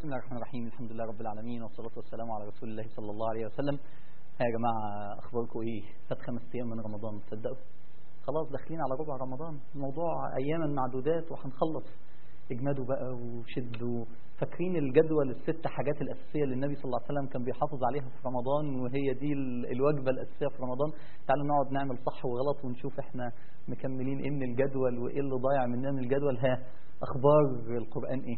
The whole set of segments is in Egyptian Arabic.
بسم الله الرحمن الرحيم الحمد لله رب العالمين والصلاة والسلام على رسول الله صلى الله عليه وسلم ها يا جماعة أخباركم إيه فات خمس أيام من رمضان تصدقوا خلاص داخلين على ربع رمضان الموضوع أياما معدودات وهنخلص اجمدوا بقى وشدوا فاكرين الجدول الست حاجات الأساسية اللي النبي صلى الله عليه وسلم كان بيحافظ عليها في رمضان وهي دي ال- الوجبة الأساسية في رمضان تعالوا نقعد نعمل صح وغلط ونشوف احنا مكملين ايه من الجدول وايه اللي ضايع مننا من الجدول ها أخبار القرآن ايه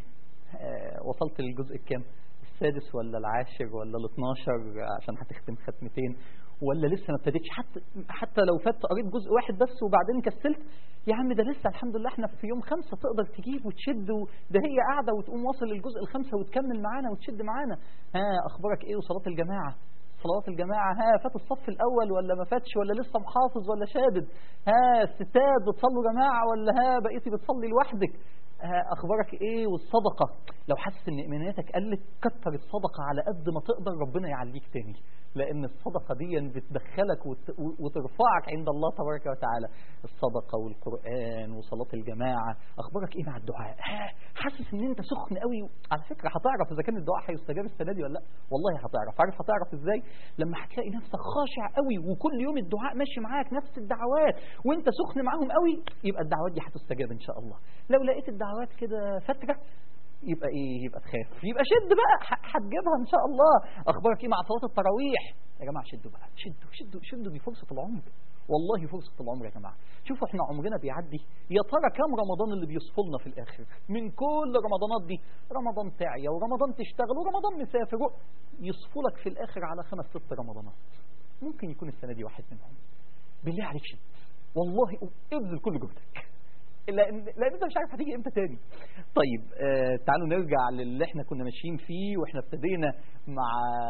آه، وصلت للجزء الكام السادس ولا العاشر ولا ال 12 عشان هتختم ختمتين ولا لسه ما ابتديتش حتى حتى لو فات قريت جزء واحد بس وبعدين كسلت يا عم ده لسه الحمد لله احنا في يوم خمسة تقدر تجيب وتشد و- ده هي قاعدة وتقوم واصل للجزء الخمسة وتكمل معانا وتشد معانا ها اخبارك ايه وصلاة الجماعة صلوات الجماعة ها فات الصف الأول ولا ما فاتش ولا لسه محافظ ولا شادد ها الستات بتصلوا جماعة ولا ها بقيتي بتصلي لوحدك ها أخبارك إيه والصدقة لو حاسس إن إيمانياتك قلت كتر الصدقة على قد ما تقدر ربنا يعليك تاني لأن الصدقة دي بتدخلك وت- وترفعك عند الله تبارك وتعالى الصدقة والقرآن وصلاة الجماعة أخبارك إيه مع الدعاء ها حاسس إن أنت سخن قوي على فكرة هتعرف إذا كان الدعاء هيستجاب السنة دي ولا لا والله هتعرف عارف هتعرف إزاي لما هتلاقي نفسك خاشع قوي وكل يوم الدعاء ماشي معاك نفس الدعوات وانت سخن معاهم قوي يبقى الدعوات دي هتستجاب ان شاء الله لو لقيت الدعوات كده فتره يبقى ايه يبقى تخاف يبقى شد بقى ح- هتجيبها ان شاء الله اخبارك ايه مع صلاه التراويح يا جماعه شدوا بقى شدوا شدوا شدوا دي فرصه العمر والله فرصة العمر يا جماعة شوفوا احنا عمرنا بيعدي يا ترى كام رمضان اللي بيصفلنا في الآخر من كل الرمضانات دي رمضان تعيا ورمضان تشتغل ورمضان مسافر و- يصفلك في الآخر على خمس ست رمضانات ممكن يكون السنة دي واحد منهم بالله عليك شد والله ابذل كل جهدك لان لان انت مش عارف هتيجي امتى تاني طيب آه تعالوا نرجع للي احنا كنا ماشيين فيه واحنا ابتدينا مع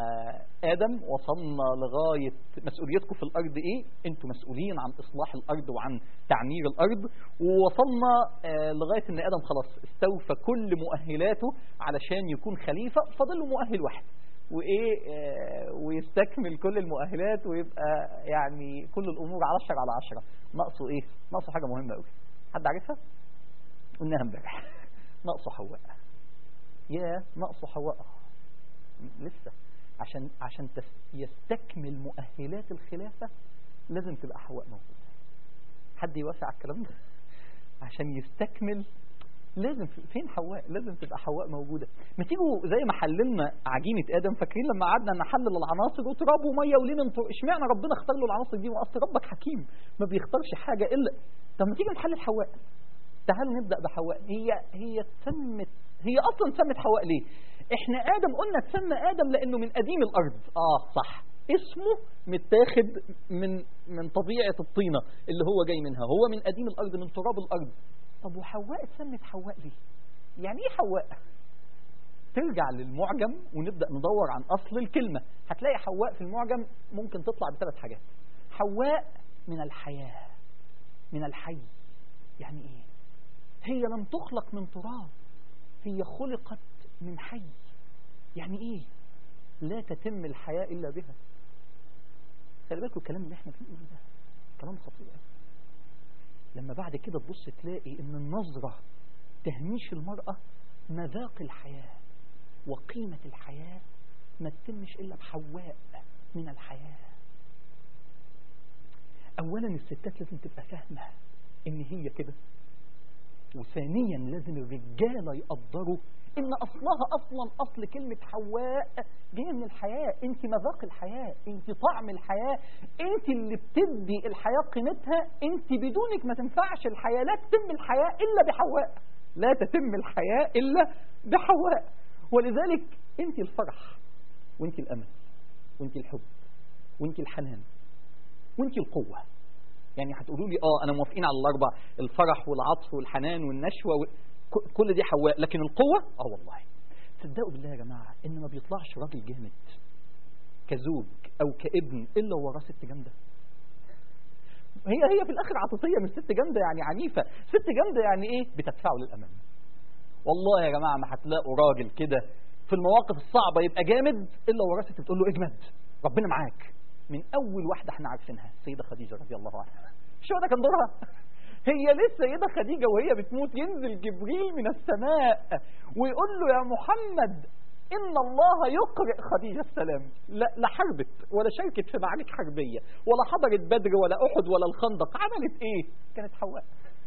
ادم وصلنا لغايه مسؤوليتكم في الارض ايه انتوا مسؤولين عن اصلاح الارض وعن تعمير الارض ووصلنا آه لغايه ان ادم خلاص استوفى كل مؤهلاته علشان يكون خليفه فاضل له مؤهل واحد وايه آه، ويستكمل كل المؤهلات ويبقى يعني كل الامور 10 على 10 ناقصه ايه ناقصه حاجه مهمه قوي حد عارفها قلناها امبارح ناقصه حواء يا ناقصه حواء آه. لسه عشان عشان تس- يستكمل مؤهلات الخلافه لازم تبقى حواء موجوده حد يوافق على الكلام ده عشان يستكمل لازم في- فين حواء لازم تبقى حواء موجوده ما تيجوا زي ما حللنا عجينه ادم فاكرين لما قعدنا نحلل العناصر وتراب وميه ولين انتوا اشمعنى ربنا اختار له العناصر دي واصل ربك حكيم ما بيختارش حاجه الا طب ما تيجي نحلل حواء تعالوا نبدا بحواء هي هي اتسمت هي اصلا اتسمت حواء ليه احنا ادم قلنا اتسمى ادم لانه من قديم الارض اه صح اسمه متاخد من من طبيعه الطينه اللي هو جاي منها هو من قديم الارض من تراب الارض طب وحواء اتسمت حواء ليه يعني ايه حواء ترجع للمعجم ونبدا ندور عن اصل الكلمه هتلاقي حواء في المعجم ممكن تطلع بثلاث حاجات حواء من الحياه من الحي يعني ايه هي لم تخلق من تراب هي خلقت من حي يعني ايه لا تتم الحياه الا بها خلي بالكم الكلام اللي احنا بنقوله ده كلام خطير أوي. لما بعد كده تبص تلاقي ان النظرة تهميش المرأة مذاق الحياة وقيمة الحياة ما تتمش إلا بحواء من الحياة أولا الستات لازم تبقى فاهمة إن هي كده وثانيا لازم الرجالة يقدروا إن أصلها أصلا أصل كلمة حواء جاية من الحياة أنت مذاق الحياة أنت طعم الحياة أنت اللي بتدي الحياة قيمتها أنت بدونك ما تنفعش الحياة لا تتم الحياة إلا بحواء لا تتم الحياة إلا بحواء ولذلك أنت الفرح وأنت الأمل وأنت الحب وأنت الحنان وأنت القوة يعني هتقولوا لي اه انا موافقين على الاربع الفرح والعطف والحنان والنشوه و... ك- كل دي حواء لكن القوه اه والله صدقوا بالله يا جماعه ان ما بيطلعش راجل جامد كزوج او كابن الا وراه ست جامده هي هي في الاخر عاطفيه مش ست جامده يعني عنيفه ست جامده يعني ايه بتدفعه للامام والله يا جماعه ما هتلاقوا راجل كده في المواقف الصعبه يبقى جامد الا وراه ست بتقول له اجمد ربنا معاك من اول واحده احنا عارفينها السيده خديجه رضي الله عنها شو ده كان دورها هي لسه سيدة خديجة وهي بتموت ينزل جبريل من السماء ويقول له يا محمد إن الله يقرئ خديجة السلام لا, لا حربت ولا شاركت في معارك حربية ولا حضرت بدر ولا أحد ولا الخندق عملت إيه كانت حواء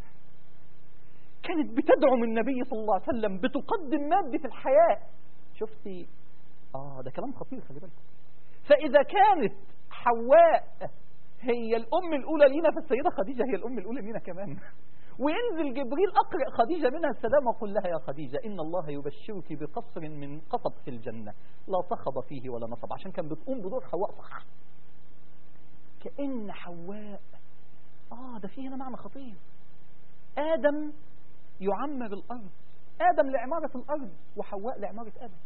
كانت بتدعم النبي صلى الله عليه وسلم بتقدم مادة الحياة شفتي آه ده كلام خطير خلي بالك فإذا كانت حواء هي الأم الأولى لينا فالسيدة خديجة هي الأم الأولى لينا كمان وينزل جبريل أقرأ خديجة منها السلام وقل لها يا خديجة إن الله يبشرك بقصر من قصب في الجنة لا صخب فيه ولا نصب عشان كان بتقوم بدور حواء صح كأن حواء آه ده فيه هنا معنى خطير آدم يعمر الأرض آدم لعمارة الأرض وحواء لعمارة آدم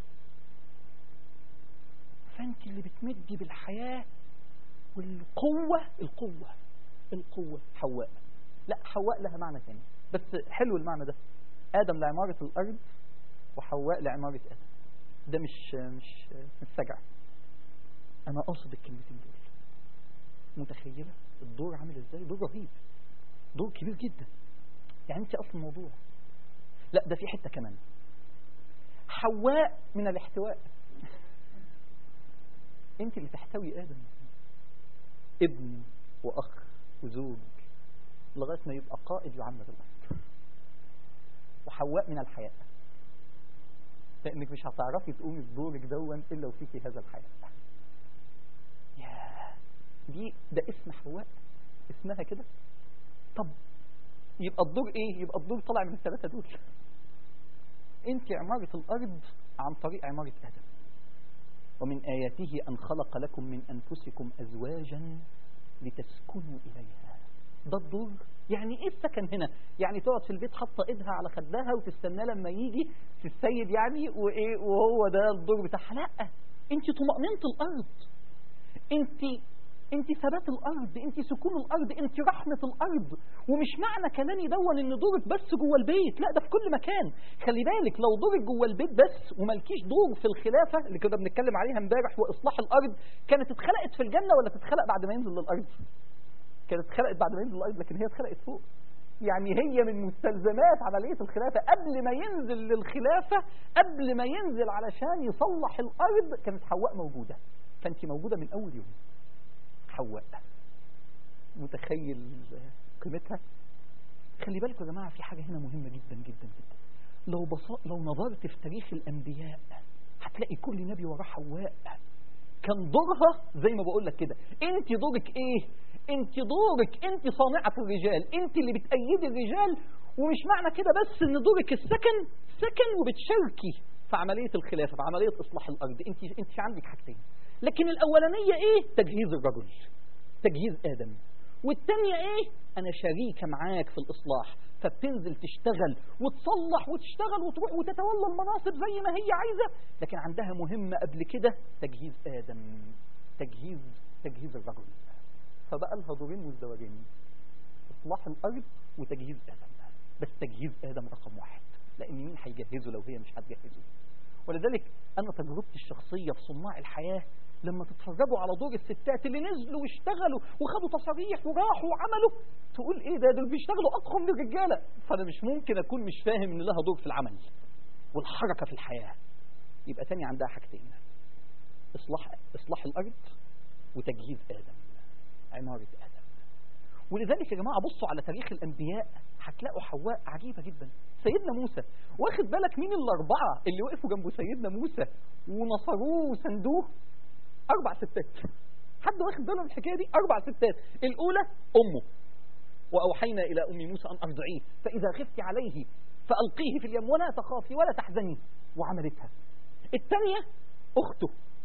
فأنت اللي بتمدي بالحياة والقوة القوة القوة حواء لا حواء لها معنى ثاني بس حلو المعنى ده آدم لعمارة الأرض وحواء لعمارة آدم ده مش مش مش سجع أنا قاصد الكلمتين دول متخيلة الدور عامل ازاي دور رهيب دور كبير جدا يعني انت اصل الموضوع لا ده في حتة كمان حواء من الاحتواء انت اللي تحتوي ادم ابن واخ وزوج لغاية ما يبقى قائد يعمر الارض وحواء من الحياء لانك مش هتعرفي تقومي بدورك دون الا وفيكي هذا الحياء ياه دي ده اسم حواء اسمها كده طب يبقى الدور ايه يبقى الدور طالع من الثلاثة دول انت عمارة الارض عن طريق عمارة ادم ومن اياته ان خلق لكم من انفسكم ازواجا لتسكنوا اليها ده الدور يعني ايه السكن هنا يعني تقعد في البيت حاطه ايدها على خدها وتستناه لما يجي في السيد يعني وايه وهو ده الدور بتاعها لا انت طمأنينة الارض انت انت ثبات الارض انت سكون الارض انت رحمة الارض ومش معنى كلامي دون ان دورك بس جوه البيت لا ده في كل مكان خلي بالك لو دورك جوه البيت بس وملكيش دور في الخلافة اللي كنا بنتكلم عليها امبارح واصلاح الارض كانت اتخلقت في الجنة ولا تتخلق بعد ما ينزل للارض كانت اتخلقت بعد ما ينزل للارض لكن هي اتخلقت فوق يعني هي من مستلزمات عملية الخلافة قبل ما ينزل للخلافة قبل ما ينزل علشان يصلح الأرض كانت حواء موجودة فأنت موجودة من أول يوم حواء متخيل قيمتها خلي بالكم يا جماعة في حاجة هنا مهمة جدا جدا جدا لو بص... لو نظرت في تاريخ الأنبياء هتلاقي كل نبي وراه حواء كان دورها زي ما بقول لك كده انت دورك ايه انت دورك انت صانعة الرجال انت اللي بتأيدي الرجال ومش معنى كده بس ان دورك السكن سكن وبتشاركي في عملية الخلافة في عملية اصلاح الارض انت انت عندك حاجتين لكن الاولانية ايه تجهيز الرجل تجهيز ادم والتانية ايه انا شريكة معاك في الاصلاح فبتنزل تشتغل وتصلح وتشتغل وتروح وتتولى المناصب زي ما هي عايزة لكن عندها مهمة قبل كده تجهيز ادم تجهيز تجهيز الرجل فبقى لها دورين مزدوجين اصلاح الارض وتجهيز ادم بس تجهيز ادم رقم واحد لان مين هيجهزه لو هي مش هتجهزه ولذلك انا تجربتي الشخصيه في صناع الحياه لما تتفرجوا على دور الستات اللي نزلوا واشتغلوا وخدوا تصاريح وراحوا وعملوا تقول ايه ده دول بيشتغلوا اضخم من الرجاله فانا مش ممكن اكون مش فاهم ان لها دور في العمل والحركه في الحياه يبقى تاني عندها حاجتين اصلاح اصلاح الارض وتجهيز ادم عماره ادم ولذلك يا جماعه بصوا على تاريخ الانبياء هتلاقوا حواء عجيبه جدا سيدنا موسى واخد بالك مين الاربعه اللي وقفوا جنب سيدنا موسى ونصروه وسندوه اربع ستات حد واخد باله من الحكايه دي اربع ستات الاولى امه واوحينا الى ام موسى ان ارضعيه فاذا خفت عليه فالقيه في اليم ولا تخافي ولا تحزني وعملتها الثانيه اخته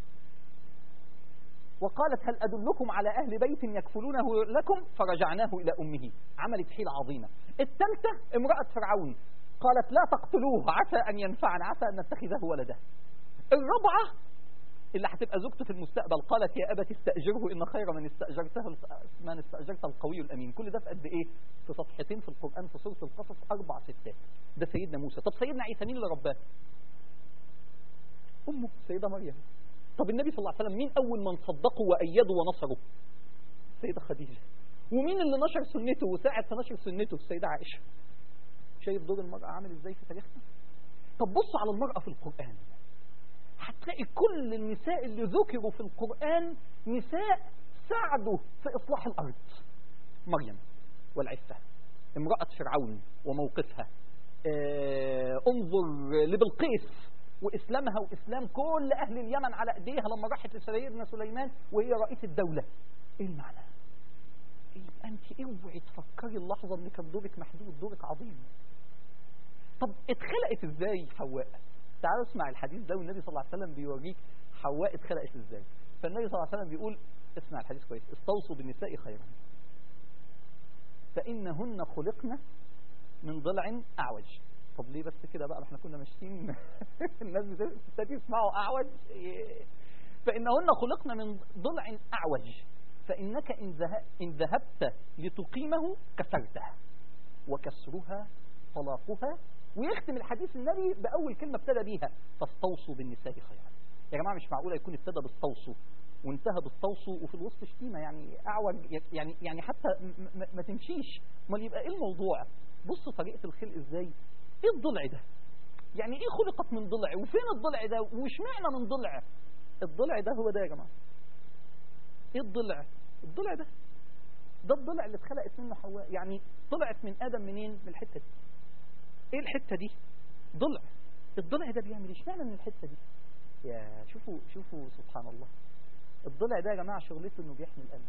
وقالت هل أدلكم على أهل بيت يكفلونه لكم فرجعناه إلى أمه عملت حيلة عظيمة الثالثة امرأة فرعون قالت لا تقتلوه عسى أن ينفعنا عسى أن نتخذه ولدا الرابعة اللي هتبقى زوجته في المستقبل قالت يا أبت استأجره إن خير من استأجرته من استأجرت القوي الأمين كل ده في قد إيه في صفحتين في القرآن في سورة القصص أربع ستات ده سيدنا موسى طب سيدنا عيسى مين اللي رباه أمه سيدة مريم طب النبي صلى الله عليه وسلم مين أول من صدقه وأيده ونصره السيدة خديجة ومين اللي نشر سنته وساعد في نشر سنته السيدة عائشة شايف دور المرأة عامل ازاي في تاريخنا طب بص على المرأة في القرآن تلاقي كل النساء اللي ذكروا في القرآن نساء ساعدوا في إصلاح الأرض مريم والعفة امرأة فرعون وموقفها آه انظر لبلقيس وإسلامها وإسلام كل أهل اليمن على أيديها لما راحت لسيدنا سليمان وهي رئيس الدولة إيه المعنى؟ يبقى أنت اوعي تفكري اللحظة إن كان دورك محدود دورك عظيم طب اتخلقت إزاي حواء؟ تعالوا اسمع الحديث ده والنبي صلى الله عليه وسلم بيوريك حواء اتخلقت إزاي فالنبي صلى الله عليه وسلم بيقول اسمع الحديث كويس استوصوا بالنساء خيرا فإنهن خلقن من ضلع أعوج طب ليه بس كده بقى احنا كنا ماشيين الناس بتبتدي يسمعوا أعوج فإنهن خلقن من ضلع أعوج فإنك إن, ذه... إن ذهبت لتقيمه كسرته وكسرها طلاقها ويختم الحديث النبي بأول كلمة ابتدى بيها فاستوصوا بالنساء خيرا يا جماعة مش معقولة يكون ابتدى باستوصوا وانتهى بالتوصوا وفي الوسط شتيمة يعني أعوج يعني يعني حتى م- ما تمشيش امال يبقى ايه الموضوع بص طريقة الخلق ازاي ايه الضلع ده يعني ايه خلقت من ضلع وفين الضلع ده وش معنى من ضلع الضلع ده هو ده يا جماعة ايه الضلع الضلع ده ده الضلع اللي اتخلقت منه حواء يعني طلعت من ادم منين من الحتة دي ايه الحتة دي ضلع الضلع ده بيعمل ايش معنى من الحتة دي يا شوفوا شوفوا سبحان الله الضلع ده يا جماعة شغلته انه بيحمي القلب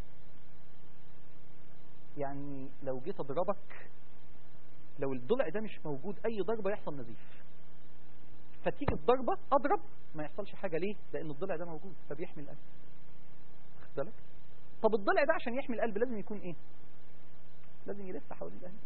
يعني لو جيت اضربك لو الضلع ده مش موجود اي ضربة يحصل نزيف فتيجي الضربة اضرب ما يحصلش حاجة ليه لان الضلع ده موجود فبيحمي القلب واخد بالك طب الضلع ده عشان يحمي القلب لازم يكون ايه لازم يلف حوالين القلب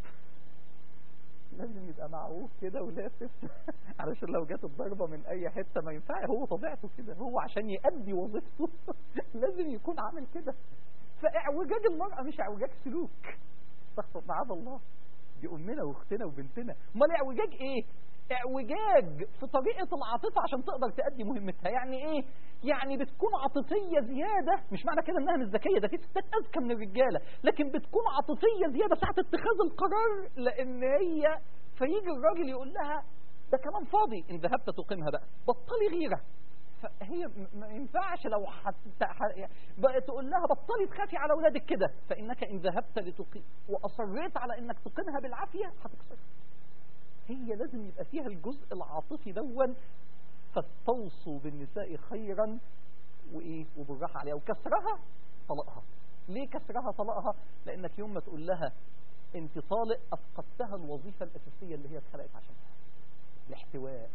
لازم يبقى معروف كده ولافف علشان لو جت الضربة من اي حتة ما ينفع هو طبيعته كده هو عشان يأدي وظيفته لازم يكون عامل كده فاعوجاج المرأة مش اعوجاج سلوك استغفر معاذ الله دي امنا واختنا وبنتنا امال اعوجاج ايه اعوجاج في طريقة العاطفة عشان تقدر تأدي مهمتها يعني ايه يعني بتكون عاطفية زيادة مش معنى كده انها مش ذكية ده في ستات اذكى من الرجالة لكن بتكون عاطفية زيادة ساعة اتخاذ القرار لان هي فيجي الراجل يقول لها ده كلام فاضي ان ذهبت تقيمها بقى بطلي غيرة فهي ما ينفعش لو حت... بقى تقول لها بطلي تخافي على اولادك كده فانك ان ذهبت لتقيم واصريت على انك تقيمها بالعافيه هتكسرها هي لازم يبقى فيها الجزء العاطفي دون فاستوصوا بالنساء خيرا وايه وبالراحه عليها وكسرها طلقها ليه كسرها طلقها لانك يوم ما تقول لها انت طالق افقدتها الوظيفه الاساسيه اللي هي اتخلقت عشانها الاحتواء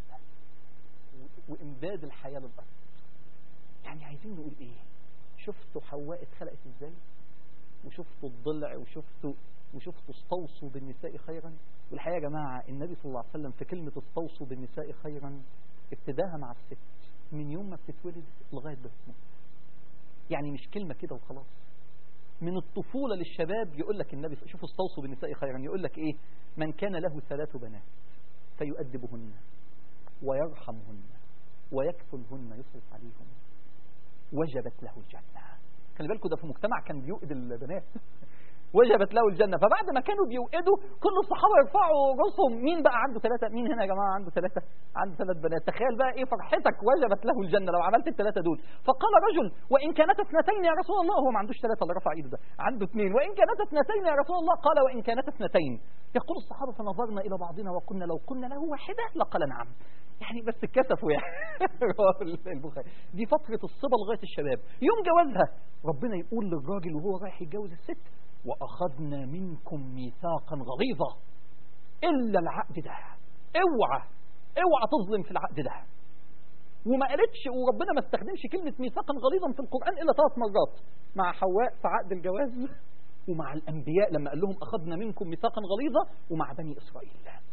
وامداد الحياه للارض يعني عايزين نقول ايه شفتوا حواء اتخلقت ازاي وشفتوا الضلع وشفتوا وشفتوا استوصوا بالنساء خيرا والحقيقه يا جماعه النبي صلى الله عليه وسلم في كلمه استوصوا بالنساء خيرا ابتداها مع الست من يوم ما بتتولد لغايه ما تموت يعني مش كلمه كده وخلاص من الطفولة للشباب يقول لك النبي شوفوا استوصوا بالنساء خيرا يقول لك ايه من كان له ثلاث بنات فيؤدبهن ويرحمهن ويكفلهن يصرف عليهم وجبت له الجنة خلي بالكم ده في مجتمع كان بيؤد البنات وجبت له الجنة فبعد ما كانوا بيوئدوا كل الصحابة يرفعوا رؤوسهم مين بقى عنده ثلاثة مين هنا يا جماعة عنده ثلاثة عنده ثلاث بنات تخيل بقى ايه فرحتك وجبت له الجنة لو عملت الثلاثة دول فقال رجل وإن كانت اثنتين يا رسول الله هو ما عندوش ثلاثة اللي رفع ايده ده عنده اثنين وإن كانت اثنتين يا رسول الله قال وإن كانت اثنتين يقول الصحابة فنظرنا إلى بعضنا وقلنا لو قلنا له واحدة لقال نعم يعني بس اتكسفوا يعني البخاري دي فترة الصبا لغاية الشباب يوم جوازها ربنا يقول للراجل وهو رايح يتجوز الست وأخذنا منكم ميثاقا غليظا إلا العقد ده اوعى اوعى تظلم في العقد ده وما قالتش وربنا ما استخدمش كلمة ميثاقا غليظا في القرآن إلا ثلاث مرات مع حواء في عقد الجواز ومع الأنبياء لما قال لهم أخذنا منكم ميثاقا غليظا ومع بني إسرائيل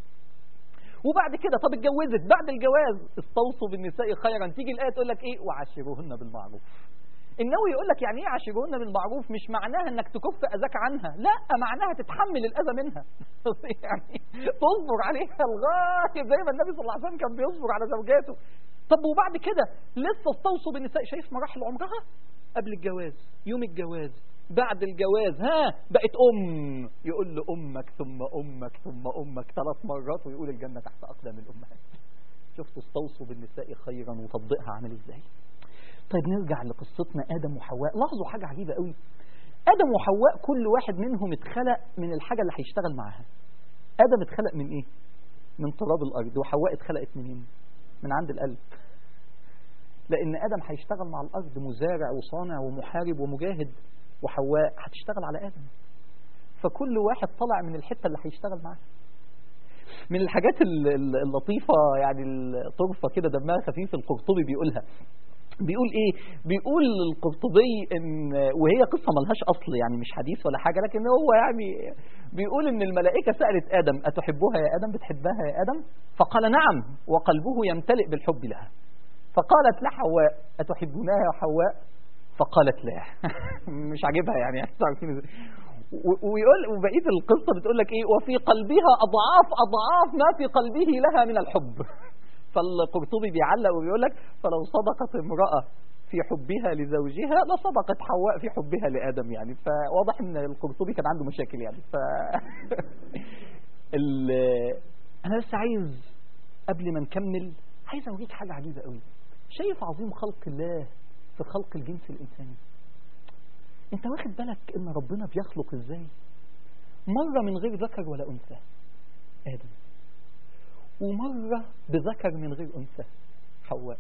وبعد كده طب اتجوزت بعد الجواز استوصوا بالنساء خيرا تيجي الآية تقول لك إيه وعاشروهن بالمعروف النووي يقول لك يعني ايه عاشروهن بالمعروف مش معناها انك تكف اذاك عنها لا معناها تتحمل الاذى منها يعني تصبر عليها لغايه زي ما النبي صلى الله عليه وسلم كان بيصبر على زوجاته طب وبعد كده لسه استوصوا بالنساء شايف مراحل عمرها قبل الجواز يوم الجواز بعد الجواز ها بقت ام يقول له امك ثم امك ثم امك ثلاث مرات ويقول الجنه تحت اقدام الامهات شفتوا استوصوا بالنساء خيرا وتطبيقها عامل ازاي طيب نرجع لقصتنا ادم وحواء لاحظوا حاجه عجيبه قوي ادم وحواء كل واحد منهم اتخلق من الحاجه اللي هيشتغل معاها ادم اتخلق من ايه من تراب الارض وحواء اتخلقت منين من عند القلب لان ادم هيشتغل مع الارض مزارع وصانع ومحارب ومجاهد وحواء هتشتغل على ادم فكل واحد طلع من الحته اللي هيشتغل معاها من الحاجات ال- ال- اللطيفة يعني الطرفة كده دمها خفيف القرطبي بيقولها بيقول ايه بيقول القرطبي ان وهي قصة ملهاش اصل يعني مش حديث ولا حاجة لكن هو يعني بيقول ان الملائكة سألت ادم اتحبها يا ادم بتحبها يا ادم فقال نعم وقلبه يمتلئ بالحب لها فقالت لا حواء اتحبونها يا حواء فقالت لا مش عاجبها يعني انتوا عارفين ازاي و- ويقول وبقيه القصه بتقول لك ايه وفي قلبها اضعاف اضعاف ما في قلبه لها من الحب فالقرطبي بيعلق وبيقول لك فلو صدقت امراه في حبها لزوجها لصدقت حواء في حبها لادم يعني فواضح ان القرطبي كان عنده مشاكل يعني ف ال... انا بس عايز قبل ما نكمل عايز اوريك حاجه عجيبه قوي شايف عظيم خلق الله في خلق الجنس الانساني انت واخد بالك ان ربنا بيخلق ازاي مرة من غير ذكر ولا انثى ادم ومرة بذكر من غير انثى حواء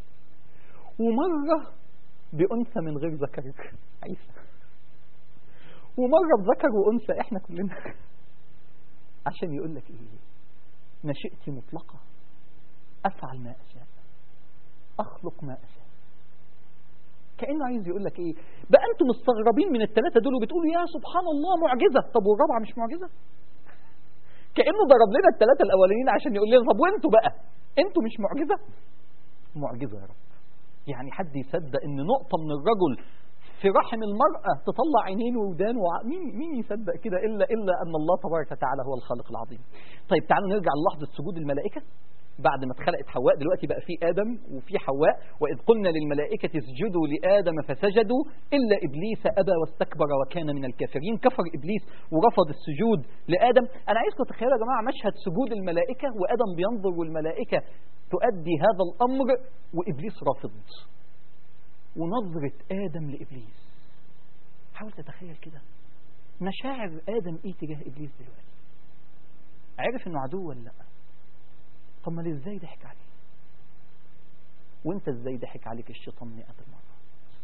ومرة بأنثى من غير ذكر عيسى ومرة بذكر وأنثى احنا كلنا عشان يقول لك ايه مشيئتي مطلقة افعل ما اشاء اخلق ما اشاء كانه عايز يقول لك ايه بقى انتم مستغربين من الثلاثه دول وبتقولوا يا سبحان الله معجزه طب والرابعه مش معجزه كانه ضرب لنا الثلاثه الاولانيين عشان يقول لنا طب وانتوا بقى انتوا مش معجزه معجزه يا رب يعني حد يصدق ان نقطه من الرجل في رحم المرأة تطلع عينين وودان وع... مين مين يصدق كده إلا إلا أن الله تبارك وتعالى هو الخالق العظيم. طيب تعالوا نرجع للحظة سجود الملائكة بعد ما اتخلقت حواء دلوقتي بقى في آدم وفي حواء وإذ قلنا للملائكة اسجدوا لآدم فسجدوا إلا إبليس أبى واستكبر وكان من الكافرين كفر إبليس ورفض السجود لآدم أنا عايزكم تتخيلوا يا جماعة مشهد سجود الملائكة وآدم بينظر والملائكة تؤدي هذا الأمر وإبليس رافض ونظرة آدم لإبليس حاول تتخيل كده مشاعر آدم إيه تجاه إبليس دلوقتي عرف إنه عدو ولا لأ طب ما ازاي ضحك عليه وانت ازاي ضحك عليك الشيطان مئة مرة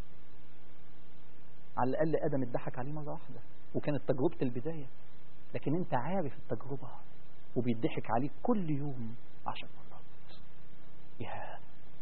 على الأقل آدم اتضحك عليه مرة واحدة وكانت تجربة البداية لكن انت عارف التجربة وبيضحك عليك كل يوم عشر مرات يا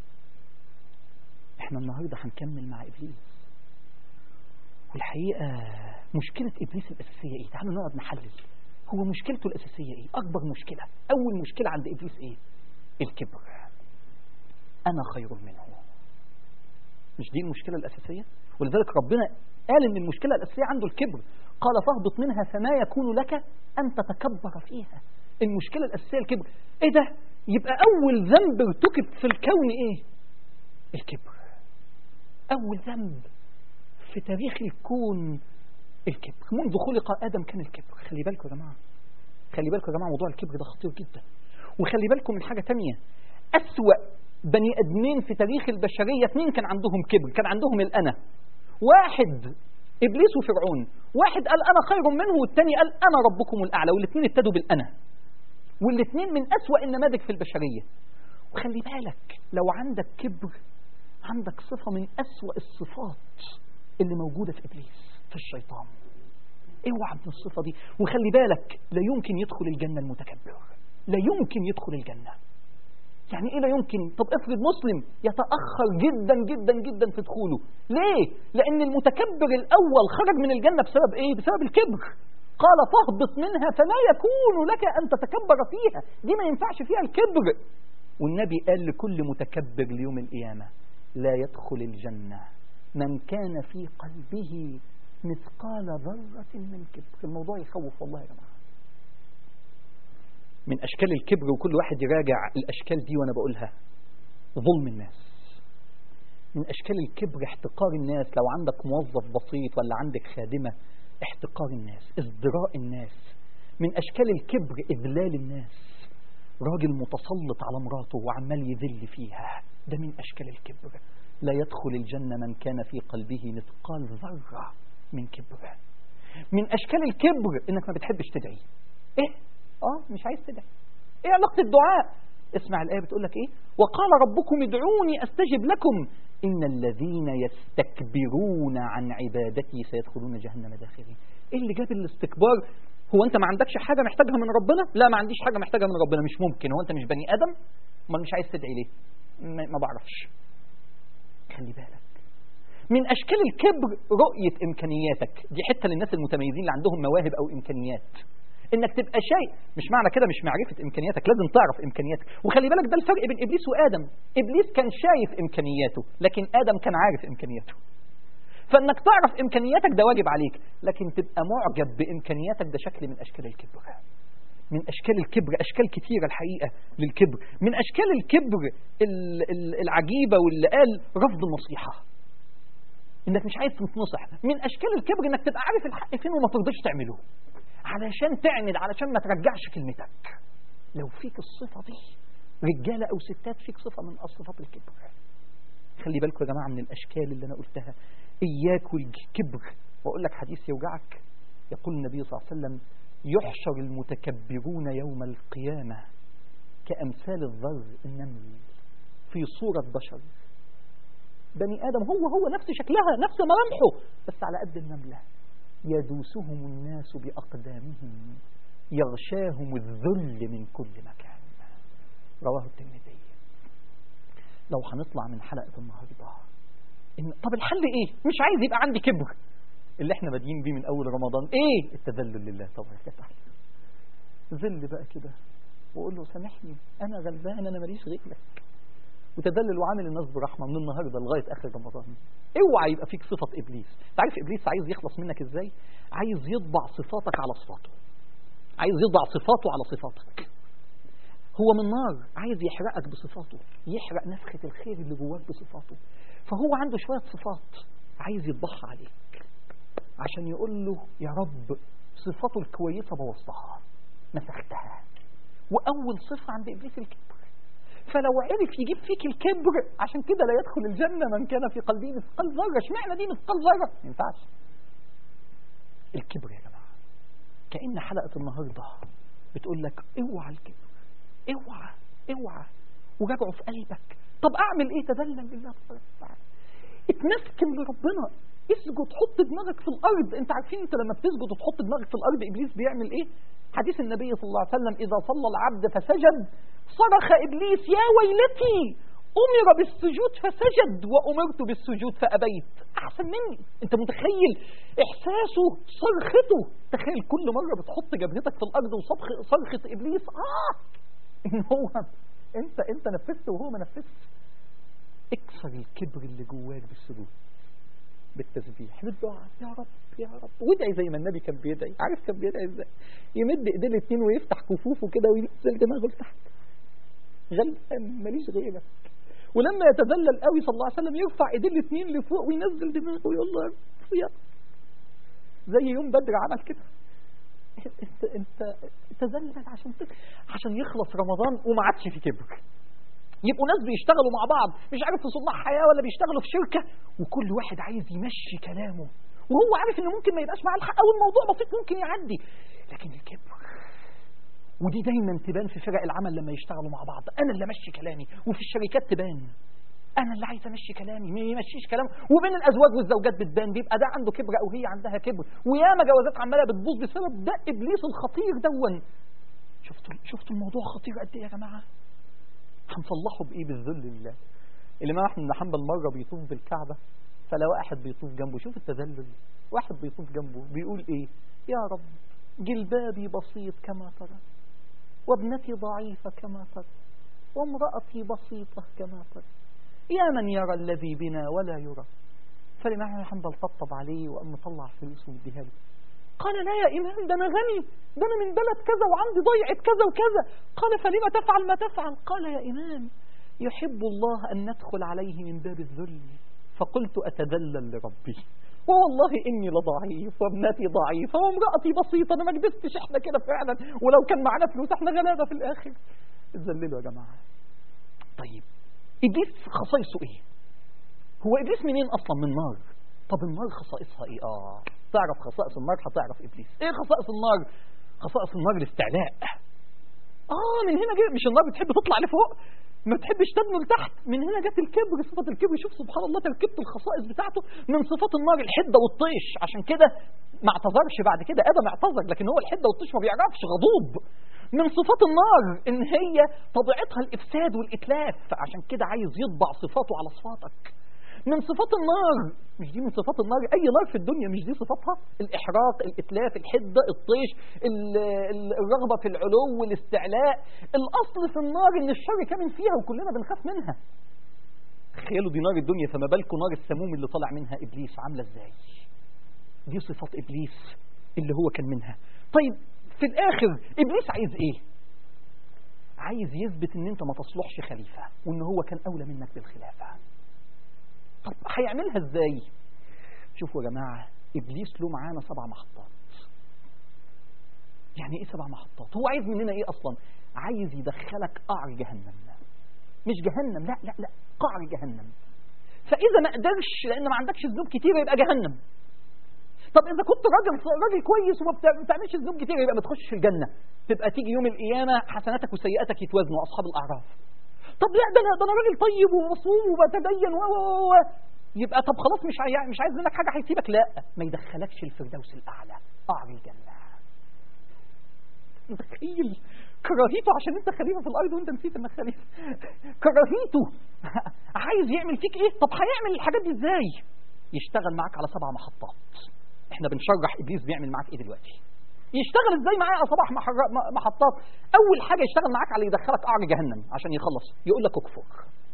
احنا النهاردة هنكمل مع إبليس والحقيقة مشكلة إبليس الأساسية إيه تعالوا نقعد نحلل هو مشكلته الأساسية إيه أكبر مشكلة أول مشكلة عند إبليس إيه الكبر أنا خير منه مش دي المشكلة الأساسية ولذلك ربنا قال إن المشكلة الأساسية عنده الكبر قال فاهبط منها فما يكون لك أن تتكبر فيها المشكلة الأساسية الكبر إيه ده يبقى أول ذنب ارتكب في الكون إيه الكبر أول ذنب في تاريخ الكون الكبر منذ خلق آدم كان الكبر خلي بالكم يا جماعة خلي بالكم يا جماعة موضوع الكبر ده خطير جدا وخلي بالكم من حاجة تانية أسوأ بني أدمين في تاريخ البشرية اثنين كان عندهم كبر كان عندهم الأنا واحد إبليس وفرعون واحد قال أنا خير منه والتاني قال أنا ربكم الأعلى والاثنين ابتدوا بالأنا والاثنين من أسوأ النماذج في البشرية وخلي بالك لو عندك كبر عندك صفة من أسوأ الصفات اللي موجودة في إبليس في الشيطان اوعى من الصفة دي وخلي بالك لا يمكن يدخل الجنة المتكبر لا يمكن يدخل الجنة يعني ايه لا يمكن طب افرض مسلم يتأخر جدا جدا جدا في دخوله ليه لان المتكبر الاول خرج من الجنة بسبب ايه بسبب الكبر قال فاهبط منها فما يكون لك ان تتكبر فيها دي ما ينفعش فيها الكبر والنبي قال لكل متكبر ليوم القيامة لا يدخل الجنة من كان في قلبه مثقال ذرة من كبر الموضوع يخوف والله يا جماعة من أشكال الكبر وكل واحد يراجع الأشكال دي وأنا بقولها ظلم الناس من أشكال الكبر احتقار الناس لو عندك موظف بسيط ولا عندك خادمة احتقار الناس ازدراء الناس من أشكال الكبر إذلال الناس راجل متسلط على مراته وعمال يذل فيها ده من أشكال الكبر لا يدخل الجنة من كان في قلبه مثقال ذرة من كبر من أشكال الكبر إنك ما بتحبش تدعي إيه؟ آه مش عايز تدعي إيه علاقة الدعاء اسمع الآية بتقول لك إيه وقال ربكم ادعوني أستجب لكم إن الذين يستكبرون عن عبادتي سيدخلون جهنم داخلين إيه اللي جاب الاستكبار هو أنت ما عندكش حاجة محتاجها من ربنا لا ما عنديش حاجة محتاجها من ربنا مش ممكن هو أنت مش بني آدم ما مش عايز تدعي ليه ما, ما بعرفش خلي بالك من أشكال الكبر رؤية إمكانياتك دي حتة للناس المتميزين اللي عندهم مواهب أو إمكانيات انك تبقى شايف مش معنى كده مش معرفة امكانياتك لازم تعرف امكانياتك وخلي بالك ده الفرق بين ابليس وادم ابليس كان شايف امكانياته لكن ادم كان عارف امكانياته فانك تعرف امكانياتك ده واجب عليك لكن تبقى معجب بامكانياتك ده شكل من اشكال الكبر من اشكال الكبر اشكال كتيرة الحقيقة للكبر من اشكال الكبر العجيبة واللي قال رفض النصيحة انك مش عايز تتنصح من اشكال الكبر انك تبقى عارف الحق فين وما ترضاش تعمله علشان تعند علشان ما ترجعش كلمتك لو فيك الصفة دي رجالة أو ستات فيك صفة من صفات الكبر خلي بالكم يا جماعة من الأشكال اللي أنا قلتها إياك والكبر وأقول لك حديث يوجعك يقول النبي صلى الله عليه وسلم يحشر المتكبرون يوم القيامة كأمثال الذر النمل في صورة بشر بني آدم هو هو نفس شكلها نفس ملامحه بس على قد النملة يدوسهم الناس بأقدامهم يغشاهم الذل من كل مكان رواه الترمذي لو هنطلع من حلقة النهاردة إن طب الحل إيه مش عايز يبقى عندي كبر اللي احنا بادئين بيه من أول رمضان إيه التذلل لله طبعا وتعالى ذل بقى كده وقول له سامحني أنا غلبان أنا ماليش غيرك وتدلل وعامل الناس برحمة من النهاردة لغاية آخر رمضان اوعى يبقى فيك صفة إبليس تعرف إبليس عايز يخلص منك إزاي عايز يطبع صفاتك على صفاته عايز يطبع صفاته على صفاتك هو من نار عايز يحرقك بصفاته يحرق نفخة الخير اللي جواك بصفاته فهو عنده شوية صفات عايز يطبعها عليك عشان يقول له يا رب صفاته الكويسة بوظتها مسختها وأول صفة عند إبليس الكبر فلو عرف يجيب فيك الكبر عشان كده لا يدخل الجنة من كان في قلبه مثقال ذرة اشمعنى دي مثقال ذرة ما ينفعش الكبر يا جماعة كأن حلقة النهاردة بتقول لك اوعى الكبر اوعى اوعى وراجعه في قلبك طب اعمل ايه تذلل لله سبحانه وتعالى اتمسكن لربنا اسجد حط دماغك في الارض انت عارفين انت لما بتسجد وتحط دماغك في الارض ابليس بيعمل ايه حديث النبي صلى الله عليه وسلم اذا صلى العبد فسجد صرخ ابليس يا ويلتي امر بالسجود فسجد وامرت بالسجود فابيت احسن مني انت متخيل احساسه صرخته تخيل كل مره بتحط جبهتك في الارض وصرخ صرخه ابليس اه ان هو انت انت نفذت وهو ما نفذش اكسر الكبر اللي جواك بالسجود بالتسبيح بالدعاء يا رب يا رب وادعي زي ما النبي كان بيدعي عارف كان بيدعي ازاي يمد ايديه الاثنين ويفتح كفوفه كده وينزل دماغه لتحت غلبان ماليش غيرك ولما يتذلل قوي صلى الله عليه وسلم يرفع ايديه الاثنين لفوق وينزل دماغه ويقول له يا زي يوم بدر عمل كده انت انت تذلل عشان عشان يخلص رمضان وما عادش في كبر يبقوا ناس بيشتغلوا مع بعض مش عارف في صناع حياة ولا بيشتغلوا في شركة وكل واحد عايز يمشي كلامه وهو عارف انه ممكن ما يبقاش معاه الحق او الموضوع بسيط ممكن يعدي لكن الكبر ودي دايما تبان في فرق العمل لما يشتغلوا مع بعض انا اللي امشي كلامي وفي الشركات تبان انا اللي عايز امشي كلامي ما يمشيش كلام وبين الازواج والزوجات بتبان بيبقى ده عنده كبر او هي عندها كبر وياما جوازات عماله بتبوظ بسبب ده ابليس الخطير دون شفتوا شفتوا الموضوع خطير قد ايه يا جماعه هنصلحه بايه بالذل لله الامام احمد بن حنبل مره بيطوف بالكعبه فلا واحد بيطوف جنبه شوف التذلل واحد بيطوف جنبه بيقول ايه يا رب جلبابي بسيط كما ترى وابنتي ضعيفة كما ترى وامرأتي بسيطة كما ترى يا من يرى الذي بنا ولا يرى فالإمام أحمد حنبل طبطب عليه وقام مطلع فلوسه واديها له قال لا يا إمام ده أنا غني ده أنا من بلد كذا وعندي ضيعة كذا وكذا قال فلما تفعل ما تفعل قال يا إمام يحب الله أن ندخل عليه من باب الذل فقلت أتذلل لربي والله إني لضعيف وابنتي ضعيفة وامرأتي بسيطة أنا ما كدبتش إحنا كده فعلا ولو كان معانا فلوس إحنا غلابة في الآخر اتذللوا يا جماعة طيب إبليس خصائصه إيه هو إبليس منين أصلا من نار طب النار خصائصها إيه آه تعرف خصائص النار هتعرف إبليس إيه خصائص النار خصائص النار الاستعلاء آه من هنا جاي مش النار بتحب تطلع لفوق ما تحبش تدنو لتحت من هنا جت الكبر صفة الكبر شوف سبحان الله تركبت الخصائص بتاعته من صفات النار الحدة والطيش عشان كده ما اعتذرش بعد كده ادم اعتذر لكن هو الحدة والطيش ما بيعرفش غضوب من صفات النار ان هي طبيعتها الافساد والاتلاف عشان كده عايز يطبع صفاته على صفاتك من صفات النار مش دي من صفات النار اي نار في الدنيا مش دي صفاتها الاحراق الاتلاف الحده الطيش ال- ال- الرغبه في العلو والاستعلاء الاصل في النار ان الشر كامن فيها وكلنا بنخاف منها تخيلوا دي نار الدنيا فما بالكم نار السموم اللي طالع منها ابليس عامله ازاي دي صفات ابليس اللي هو كان منها طيب في الاخر ابليس عايز ايه عايز يثبت ان انت ما تصلحش خليفه وان هو كان اولى منك بالخلافه طب هيعملها ازاي شوفوا يا جماعة إبليس له معانا سبع محطات يعني إيه سبع محطات هو عايز مننا إيه أصلا عايز يدخلك قعر جهنم مش جهنم لا لا لا قعر جهنم فإذا ما قدرش لأن ما عندكش ذنوب كتير يبقى جهنم طب إذا كنت راجل راجل كويس وما بتع- ما بتعملش ذنوب كتير يبقى ما تخشش الجنة تبقى تيجي يوم القيامة حسناتك وسيئاتك يتوازنوا أصحاب الأعراف طب لا ده انا ده انا راجل طيب ومصوم وبتدين و و و و. يبقى طب خلاص مش عاي- مش عايز منك حاجه هيسيبك لا ما يدخلكش الفردوس الاعلى قعر الجنه متخيل كراهيته عشان انت خليفه في الارض وانت نسيت انك خليفه كراهيته عايز يعمل فيك ايه طب هيعمل الحاجات دي ازاي يشتغل معاك على سبع محطات احنا بنشرح ابليس بيعمل معاك ايه دلوقتي يشتغل ازاي معاه على سبع محر- م- محطات اول حاجه يشتغل معاك على يدخلك قعر جهنم عشان يخلص يقول لك اكفر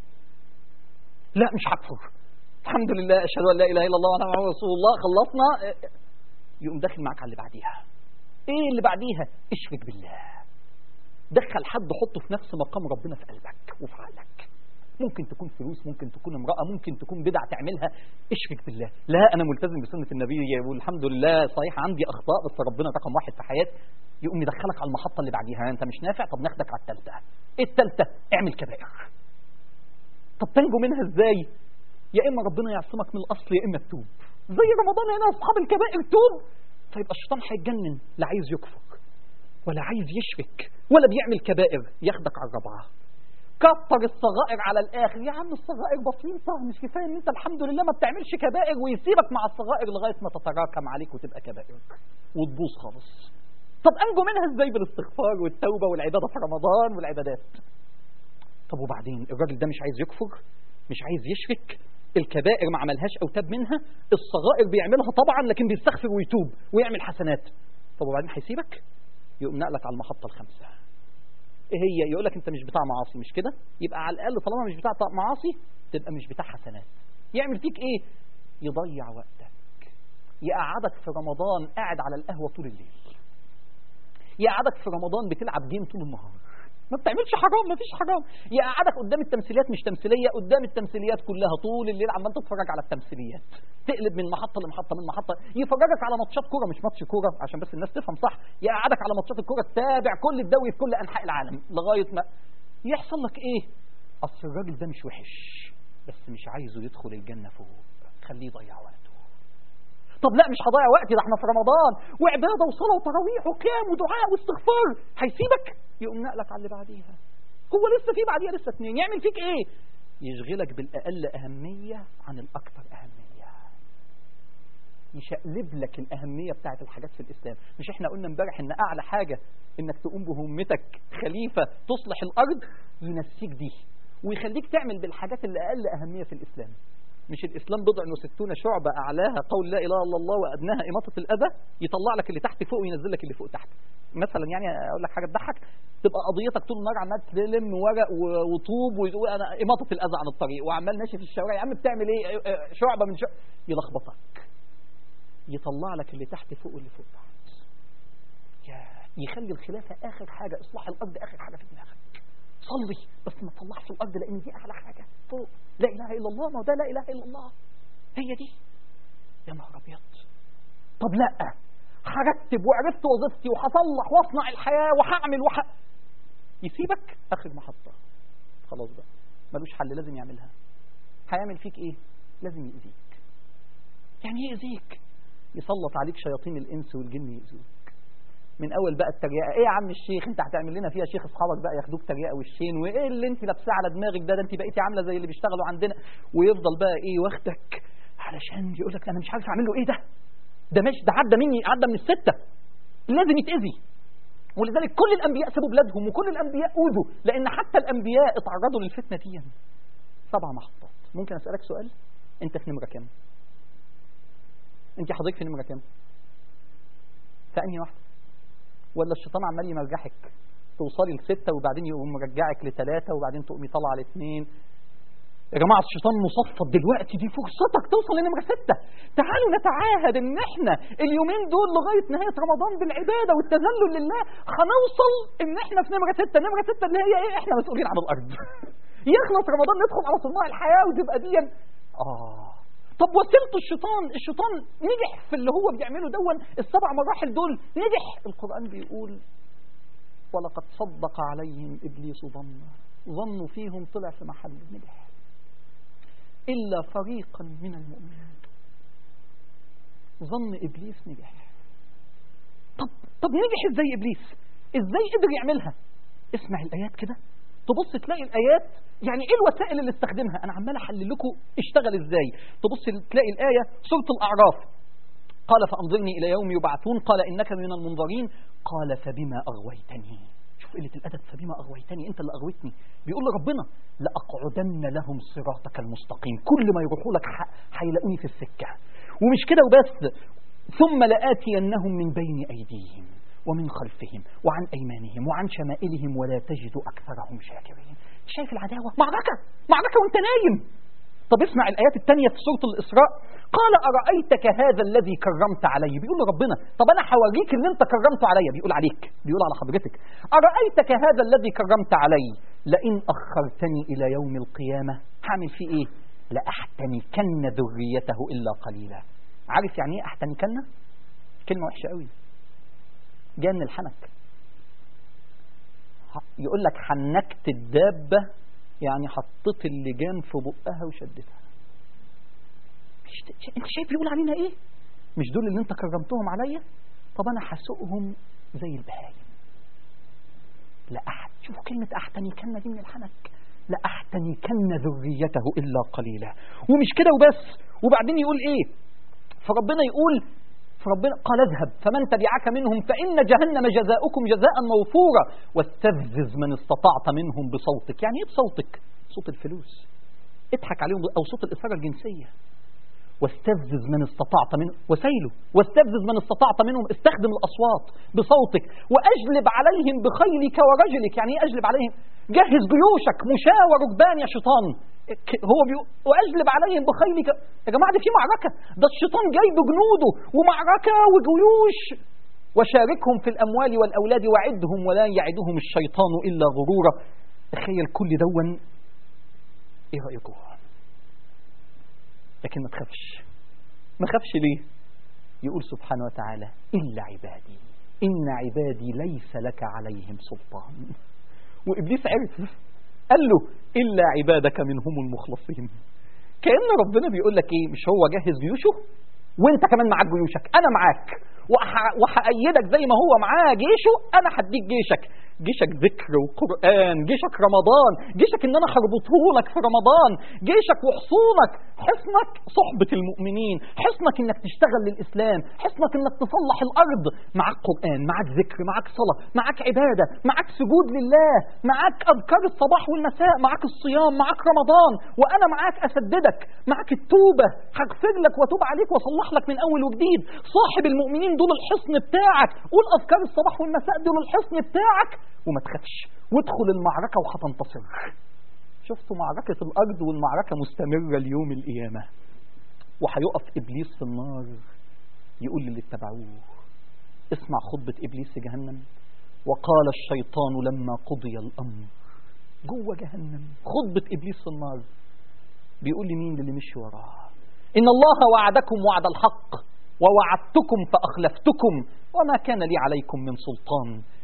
لا مش هكفر الحمد لله اشهد ان لا اله الا الله وانا محمد رسول الله خلصنا اه، يقوم داخل معاك على اللي بعديها ايه اللي بعديها اشرك بالله دخل حد حطه في نفس مقام ربنا في قلبك وفي عقلك ممكن تكون فلوس ممكن تكون امرأة ممكن تكون بدع تعملها اشرك بالله لا أنا ملتزم بسنة النبي والحمد لله صحيح عندي أخطاء بس ربنا رقم واحد في حياتي يقوم يدخلك على المحطة اللي بعديها أنت مش نافع طب ناخدك على الثالثة إيه الثالثة اعمل كبائر طب تنجو منها إزاي يا إما ربنا يعصمك من الأصل يا إما تتوب زي رمضان هنا أصحاب الكبائر توب فيبقى الشيطان هيتجنن لا عايز يكفر ولا عايز يشرك ولا بيعمل كبائر ياخدك على الرابعه كتر الصغائر على الاخر يا عم الصغائر بسيطه مش كفايه ان انت الحمد لله ما بتعملش كبائر ويسيبك مع الصغائر لغايه ما تتراكم عليك وتبقى كبائر وتبوظ خالص طب انجو منها ازاي بالاستغفار والتوبه والعباده في رمضان والعبادات طب وبعدين الراجل ده مش عايز يكفر مش عايز يشرك الكبائر ما عملهاش او تاب منها الصغائر بيعملها طبعا لكن بيستغفر ويتوب ويعمل حسنات طب وبعدين هيسيبك يقوم نقلك على المحطه الخامسه ايه هي يقول لك انت مش بتاع معاصي مش كده يبقى على الاقل طالما مش بتاع معاصي تبقى مش بتاع حسنات يعمل فيك ايه يضيع وقتك يقعدك في رمضان قاعد على القهوه طول الليل يقعدك في رمضان بتلعب جيم طول النهار ما بتعملش حرام ما فيش حرام يقعدك قدام التمثيليات مش تمثيليه قدام التمثيليات كلها طول الليل عمال تتفرج على التمثيليات تقلب من محطه لمحطه من محطه يفرجك على ماتشات كوره مش ماتش كوره عشان بس الناس تفهم صح يقعدك على ماتشات الكوره تتابع كل الدوري في كل انحاء العالم لغايه ما يحصل لك ايه اصل الراجل ده مش وحش بس مش عايزه يدخل الجنه فوق خليه يضيع وقته طب لا مش هضيع وقتي ده احنا في رمضان وعباده وصلاه وتراويح وقيام ودعاء واستغفار هيسيبك يقوم نقلك على اللي بعديها هو لسه في بعديها لسه اتنين يعمل فيك ايه يشغلك بالاقل اهميه عن الاكثر اهميه يشقلب لك الاهميه بتاعت الحاجات في الاسلام مش احنا قلنا امبارح ان اعلى حاجه انك تقوم بهمتك خليفه تصلح الارض ينسيك دي ويخليك تعمل بالحاجات اللي اقل اهميه في الاسلام مش الاسلام بضع وستون شعبه اعلاها قول لا اله الا الله وادناها اماطه الاذى يطلع لك اللي تحت فوق وينزل لك اللي فوق تحت مثلا يعني اقول لك حاجه تضحك تبقى قضيتك طول النهار عمال تلم ورق و- وطوب وتقول انا اماطه الاذى عن الطريق وعمال ماشي في الشوارع يا عم بتعمل ايه اه، اه، شعبه من شعبه يلخبطك يطلع لك اللي تحت فوق واللي فوق تحت يا يخلي الخلافه اخر حاجه اصلاح الارض اخر حاجه في دماغك صلي بس ما تطلعش الارض لان دي اعلى حاجه فوق لا اله الا الله ما هو ده لا اله الا الله هي دي يا نهار ابيض طب لا هرتب وعرفت وظيفتي وهصلح واصنع الحياه وهعمل وح يسيبك اخر محطه خلاص بقى ملوش حل لازم يعملها هيعمل فيك ايه لازم يأذيك يعني ايه يأذيك يسلط عليك شياطين الانس والجن يأذوك من اول بقى التريقه ايه يا عم الشيخ انت هتعمل لنا فيها شيخ اصحابك بقى ياخدوك تريقه وشين وايه اللي انت لابساه على دماغك ده ده انت بقيتي عامله زي اللي بيشتغلوا عندنا ويفضل بقى ايه واخدك علشان يقول لك انا مش عارف اعمل له ايه ده ده مش ده عدى مني عدى من السته لازم يتاذي ولذلك كل الانبياء سابوا بلادهم وكل الانبياء اوذوا لان حتى الانبياء اتعرضوا للفتنه دي سبع محطات ممكن اسالك سؤال انت في نمره كام انت حضرتك في نمره كام في انهي واحده ولا الشيطان عمال يمرجحك توصلي لستة وبعدين يقوم مرجعك لثلاثة وبعدين تقومي طالعة لاثنين يا جماعة الشيطان مصفد دلوقتي دي فرصتك توصل لنمرة ستة تعالوا نتعاهد ان احنا اليومين دول لغاية نهاية رمضان بالعبادة والتذلل لله هنوصل ان احنا في نمرة ستة نمرة ستة اللي هي ايه احنا مسؤولين عن الارض يخلص رمضان ندخل على صناع الحياة وتبقى دي اه طب وسيلته الشيطان الشيطان نجح في اللي هو بيعمله دون السبع مراحل دول نجح القرآن بيقول ولقد صدق عليهم إبليس ظنه ظنوا فيهم طلع في محل نجح إلا فريقا من المؤمنين ظن إبليس نجح طب طب نجح إزاي إبليس إزاي قدر يعملها اسمع الآيات كده تبص تلاقي الآيات يعني إيه الوسائل اللي استخدمها أنا عمال أحلل لكم اشتغل إزاي تبص تلاقي الآية سورة الأعراف قال فأنظرني إلى يوم يبعثون قال إنك من المنظرين قال فبما أغويتني شوف قلة الأدب فبما أغويتني أنت اللي أغويتني بيقول لربنا لأقعدن لهم صراطك المستقيم كل ما يروحوا لك هيلاقوني في السكة ومش كده وبس ثم لآتينهم من بين أيديهم ومن خلفهم وعن أيمانهم وعن شمائلهم ولا تجد أكثرهم شاكرين شايف العداوة معركة معركة وانت نايم طب اسمع الآيات الثانية في سورة الإسراء قال أرأيتك هذا الذي كرمت علي بيقول لربنا طب أنا حوريك اللي أنت كرمته علي بيقول عليك بيقول على حضرتك أرأيتك هذا الذي كرمت علي لئن أخرتني إلى يوم القيامة هعمل فيه إيه لأحتنكن ذريته إلا قليلا عارف يعني إيه أحتنكن كلمة وحشة قوي جاء من الحنك يقول لك حنكت الدابة يعني حطيت اللجام في بقها وشدتها انت شايف بيقول علينا ايه مش دول اللي انت كرمتهم عليا طب انا هسوقهم زي البهايم لا أحد شوفوا كلمة أحتنكن دي من الحنك لأحتنكن ذريته إلا قليلا ومش كده وبس وبعدين يقول إيه فربنا يقول فربنا قال اذهب فمن تبعك منهم فإن جهنم جزاؤكم جزاء موفورا واستفزز من استطعت منهم بصوتك يعني ايه بصوتك صوت الفلوس اضحك عليهم أو صوت الإثارة الجنسية واستفزز من استطعت منهم وسيله واستفزز من استطعت منهم استخدم الأصوات بصوتك وأجلب عليهم بخيلك ورجلك يعني ايه أجلب عليهم جهز جيوشك مشاة وركبان يا شيطان هو بيقول واجلب عليهم بخيلك يا جماعه دي في معركه ده الشيطان جاي بجنوده ومعركه وجيوش وشاركهم في الاموال والاولاد وعدهم ولا يعدهم الشيطان الا غرورا تخيل كل دون ايه رايكم لكن ما تخافش ما تخافش ليه يقول سبحانه وتعالى الا عبادي ان عبادي ليس لك عليهم سلطان وابليس عرف قال له إلا عبادك منهم المخلصين كأن ربنا بيقول لك إيه مش هو جهز جيوشه وانت كمان معاك جيوشك أنا معاك وهأيدك زي ما هو معاه جيشه أنا هديك جيشك جيشك ذكر وقرآن جيشك رمضان جيشك ان انا هربطه لك في رمضان جيشك وحصونك حصنك صحبة المؤمنين حصنك انك تشتغل للإسلام حصنك انك تصلح الأرض معاك قرآن معاك ذكر معاك صلاة معاك عبادة معاك سجود لله معاك أذكار الصباح والمساء معاك الصيام معاك رمضان وأنا معاك أسددك معاك التوبة هغفر لك واتوب عليك واصلح لك من أول وجديد صاحب المؤمنين دول الحصن بتاعك قول أذكار الصباح والمساء دول الحصن بتاعك وما تخافش وادخل المعركة وهتنتصر شفتوا معركة الأرض والمعركة مستمرة ليوم القيامة وهيقف إبليس في النار يقول للي اتبعوه اسمع خطبة إبليس في جهنم وقال الشيطان لما قضي الأمر جوه جهنم خطبة إبليس في النار بيقول لمين اللي مشي وراه إن الله وعدكم وعد الحق ووعدتكم فأخلفتكم وما كان لي عليكم من سلطان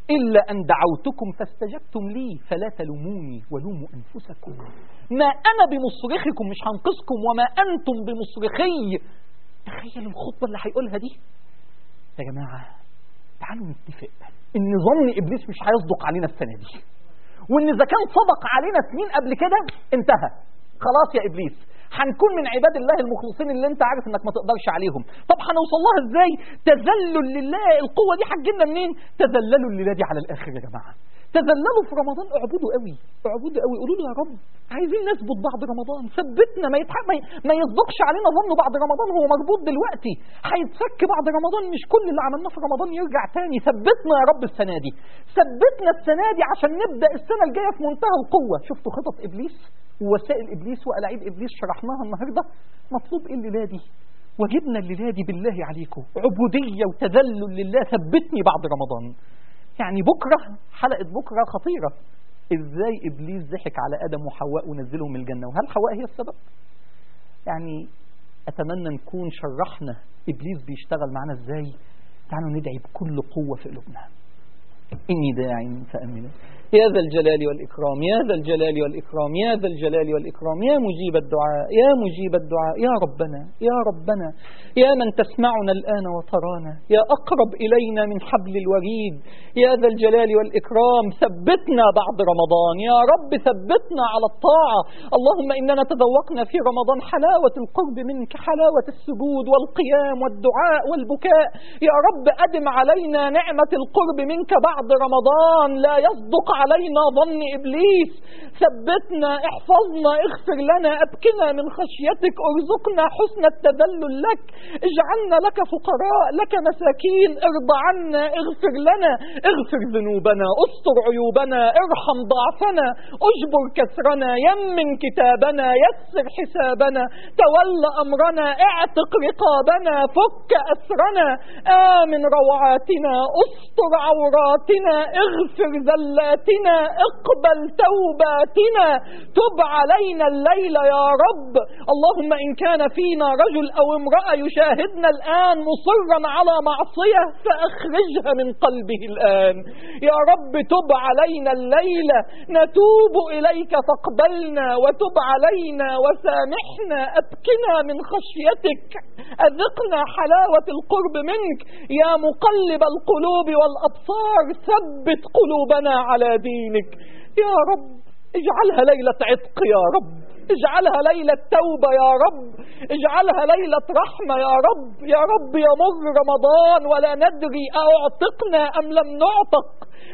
إلا أن دعوتكم فاستجبتم لي فلا تلوموني ولوموا أنفسكم ما أنا بمصرخكم مش هنقذكم وما أنتم بمصرخي تخيل الخطبة اللي هيقولها دي يا جماعة تعالوا نتفق إن ظن إبليس مش هيصدق علينا السنة دي وإن إذا كان صدق علينا سنين قبل كده انتهى خلاص يا إبليس هنكون من عباد الله المخلصين اللي انت عارف انك ما تقدرش عليهم طب هنوصل لها ازاي تذلل لله القوه دي هتجيلنا منين تذللوا لله دي على الاخر يا جماعه تذللوا في رمضان اعبدوا قوي اعبدوا قوي قولوا له يا رب عايزين نثبت بعد رمضان ثبتنا ما يتحق ما, ي... ما يصدقش علينا ظنه بعد رمضان هو مربوط دلوقتي هيتفك بعد رمضان مش كل اللي عملناه في رمضان يرجع تاني ثبتنا يا رب السنه دي ثبتنا السنه دي عشان نبدا السنه الجايه في منتهى القوه شفتوا خطط ابليس ووسائل ابليس والاعيب ابليس شرحناها النهارده مطلوب ايه الليله دي واجبنا الليله دي بالله عليكم عبوديه وتذلل لله ثبتني بعد رمضان يعني بكره حلقه بكره خطيره ازاي ابليس ضحك على ادم وحواء ونزلهم من الجنه وهل حواء هي السبب يعني اتمنى نكون شرحنا ابليس بيشتغل معانا ازاي تعالوا ندعي بكل قوه في قلوبنا اني داع فامنوا يا ذا الجلال والإكرام يا ذا الجلال والإكرام يا ذا الجلال والإكرام يا مجيب الدعاء يا مجيب الدعاء يا ربنا يا ربنا يا من تسمعنا الآن وترانا يا أقرب إلينا من حبل الوريد يا ذا الجلال والإكرام ثبتنا بعد رمضان يا رب ثبتنا على الطاعة اللهم إننا تذوقنا في رمضان حلاوة القرب منك حلاوة السجود والقيام والدعاء والبكاء يا رب أدم علينا نعمة القرب منك بعد رمضان لا يصدق علينا ظن إبليس ثبتنا احفظنا اغفر لنا أبكنا من خشيتك ارزقنا حسن التذلل لك اجعلنا لك فقراء لك مساكين ارضى عنا اغفر لنا اغفر ذنوبنا استر عيوبنا ارحم ضعفنا اجبر كسرنا يمن كتابنا يسر حسابنا تول أمرنا اعتق رقابنا فك أسرنا آمن روعاتنا استر عوراتنا اغفر ذلاتنا توباتنا اقبل توباتنا تب علينا الليل يا رب اللهم إن كان فينا رجل أو امرأة يشاهدنا الآن مصرا على معصية فأخرجها من قلبه الآن يا رب تب علينا الليلة نتوب إليك فاقبلنا وتب علينا وسامحنا أبكنا من خشيتك أذقنا حلاوة القرب منك يا مقلب القلوب والأبصار ثبت قلوبنا على دينك يا رب اجعلها ليلة عتق يا رب اجعلها ليلة توبة يا رب اجعلها ليلة رحمة يا رب يا رب يمر رمضان ولا ندري أعتقنا أم لم نعتق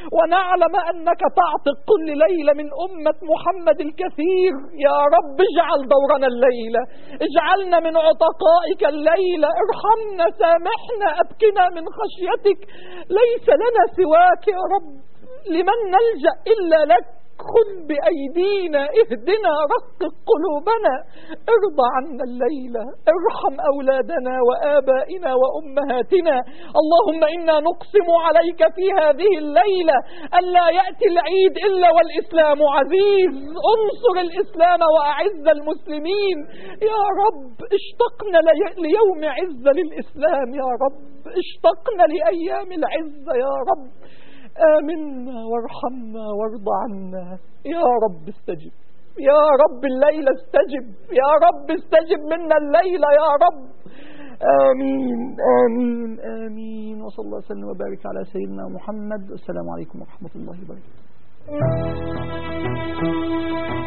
ونعلم أنك تعتق كل ليلة من أمة محمد الكثير يا رب اجعل دورنا الليلة اجعلنا من عتقائك الليلة ارحمنا سامحنا أبكنا من خشيتك ليس لنا سواك يا رب لمن نلجأ إلا لك خذ بأيدينا اهدنا رقق قلوبنا ارضى عنا الليلة ارحم أولادنا وآبائنا وأمهاتنا اللهم إنا نقسم عليك في هذه الليلة ألا يأتي العيد إلا والإسلام عزيز انصر الإسلام وأعز المسلمين يا رب اشتقنا ليوم عز للإسلام يا رب اشتقنا لأيام العزة يا رب آمنا وارحمنا وارض عنا يا رب استجب يا رب الليلة استجب يا رب استجب منا الليلة يا رب آمين آمين آمين وصلى الله وسلم وبارك على سيدنا محمد السلام عليكم ورحمة الله وبركاته